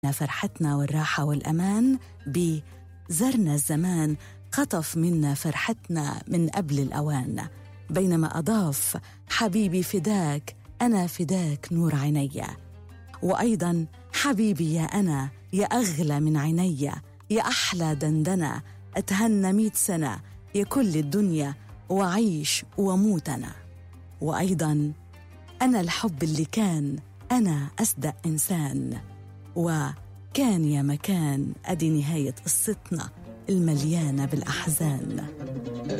فرحتنا والراحة والأمان بزرنا الزمان خطف منا فرحتنا من قبل الأوان بينما أضاف حبيبي فداك أنا فداك نور عيني وأيضا حبيبي يا أنا يا أغلى من عيني يا أحلى دندنة أتهنى مئة سنة يا كل الدنيا وعيش وموت أنا وأيضا أنا الحب اللي كان أنا أصدق إنسان وكان يا مكان أدي نهاية قصتنا المليانة بالأحزان